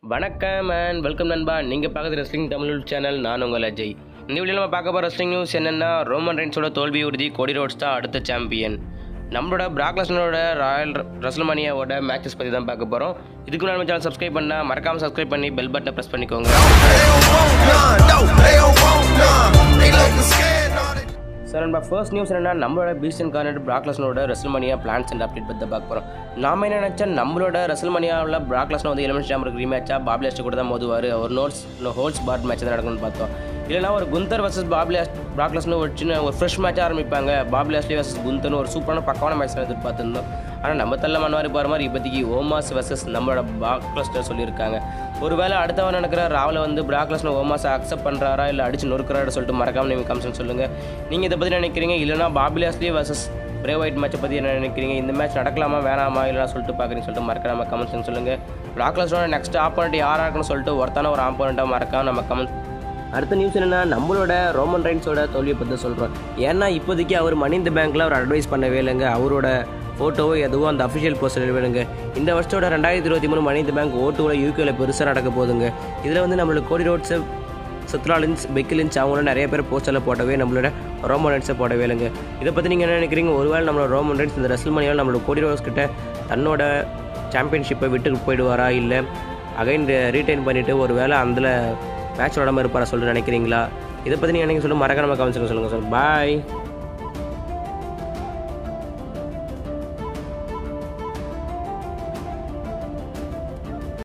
வணக்கம் and welcome நண்பா நீங்கள் பார்க்குறது ரெஸ்லிங் தமிழ் சேனல் நான் உங்கள் அஜய் இந்த வீடியோவில் நம்ம பார்க்க போகிற ரெஸ்லிங் நியூஸ் என்னென்னா ரோமன் ரைன்ஸோட தோல்வி உறுதி கோடி ரோட்ஸ் தான் அடுத்த சாம்பியன் நம்மளோட பிராக்லஸ்னோட ராயல் ரசல்மனியாவோட மேட்சஸ் பற்றி தான் பார்க்க போகிறோம் இதுக்கு முன்னாடி நம்ம சேனல் சப்ஸ்கிரைப் பண்ணால் மறக்காமல் சப்ஸ்கிரைப் பண்ணி பெல் பட்டனை ப்ரெஸ் பண்ணிக்கோங்க none. No, they don't want none. They looking scared, no, they sir நம்ம ஃபர்ஸ்ட் நியூஸ் என்னன்னா நம்மளோட பீஸ்டன் கார்னட் பிராக்லஸ்னோட ரெசல்மனியா பிளான்ஸ் அண்ட் அப்டேட் பற்றி பார்க்க போகிறோம் நாம என்ன நினச்சா நம்மளோட ரெசல்மனியாவில் பிராக்லஸ்னா வந்து எலிமெண்ட் சாம்பருக்கு ரீமேட்சாக பாப்லாஸ்ட் கூட தான் மோதுவார் ஒரு நோட்ஸ் ஹோல்ஸ் பாட் மேட்ச் தான் நடக்கும்னு பார்த்தோம் இல்லைனா ஒரு குந்தர் வர்சஸ் பாப்லாஸ் பிராக்லஸ்னு ஒரு சின்ன ஒரு ஃப்ரெஷ் மேட்ச் ஆரம்பிப்பாங்க பாப்லாஸ்லி வர்சஸ் குந்தர்னு ஒரு சூப்பரான பக்கமான மேட்ச் தான் எதிர்பார்த்துருந்தோம் ஆனால் நம்ம தள்ள மன்வாரி போகிற மாதிரி இப்போதைக்கு ஓமாஸ் வர்சஸ் நம்மளோட பிராக்லஸ்டர் சொல்லியிருக்காங்க ஒருவேளை அடுத்தவன் நடக்கிற ராவில் வந்து பிராக்லஸ்னு ஓமாஸை அக்செப்ட் பண்ணுறாரா இல்லை அடிச்சு நொறுக்கிறாரு சொல்லிட்டு மறக்காம நீங்கள் கம்சன் சொல்லுங்கள் நீங்கள் இதை பற்றி நினைக்கிறீங்க இல்லைனா பாபிலாஸ்லி வர்சஸ் பிரே ஒயிட் மேட்சை பற்றி என்ன நினைக்கிறீங்க இந்த மேட்ச் நடக்கலாமா வேணாமா இல்லைனா சொல்லிட்டு பார்க்குறீங்க சொல்லிட்டு மறக்காம கமெண்ட்ஸ் சொல்லுங்கள் பிராக்லஸோட நெக்ஸ்ட் ஆப்போனண்ட் யாராக இருக்குன்னு சொல்லிட்டு ஒருத்தான ஒரு ஆப்போனண்ட்டாக மறக்காம நம்ம கமெண்ட் அடுத்த நியூஸ் என்னன்னா நம்மளோட ரோமன் ரைன்ஸோட தோல்வியை பற்றி சொல்கிறோம் ஏன்னா இப்போதைக்கு அவர் மணி இந்த பேங்க்கில் அவர் அட்வைஸ் பண்ணவே இல்லைங்க அவரோட ஃபோட்டோவோ எதுவோ அந்த அஃபிஷியல் போஸ்டர் வேணுங்க இந்த வருஷத்தோட ரெண்டாயிரத்தி இருபத்தி மூணு மணி இந்த பேங்க் ஓட்டுவில் யூகேல பெருசாக நடக்க போகுதுங்க இதில் வந்து நம்மளுக்கு கோடி ரோட்ஸை சத்ராலின்ஸ் பெக்கிலின்ஸ் அவங்களும் நிறைய பேர் போஸ்டரில் போட்டவே நம்மளோட ரோமன் ரைன்ஸை போடவே இல்லைங்க இதை பற்றி நீங்கள் என்ன நினைக்கிறீங்க ஒருவேளை நம்மளோட ரோமன் ரைன்ஸ் இந்த ரெஸ்ல் மணியால் நம்மளோட கோடி ரோட்ஸ் கிட்ட தன்னோட சாம்பியன்ஷிப்பை விட்டு போயிடுவாரா இல்லை அகைன் ரீட்டைன் பண்ணிவிட்டு ஒரு வேளை அதில் மேட்ச் விடாமல் இருப்பாரா சொல்லிட்டு நினைக்கிறீங்களா இதை பற்றி நீங்கள் நினைக்க சொல்லி மறக்காம கமெண்ட்ஸ் சொல்லுங்கள் சார் பாய்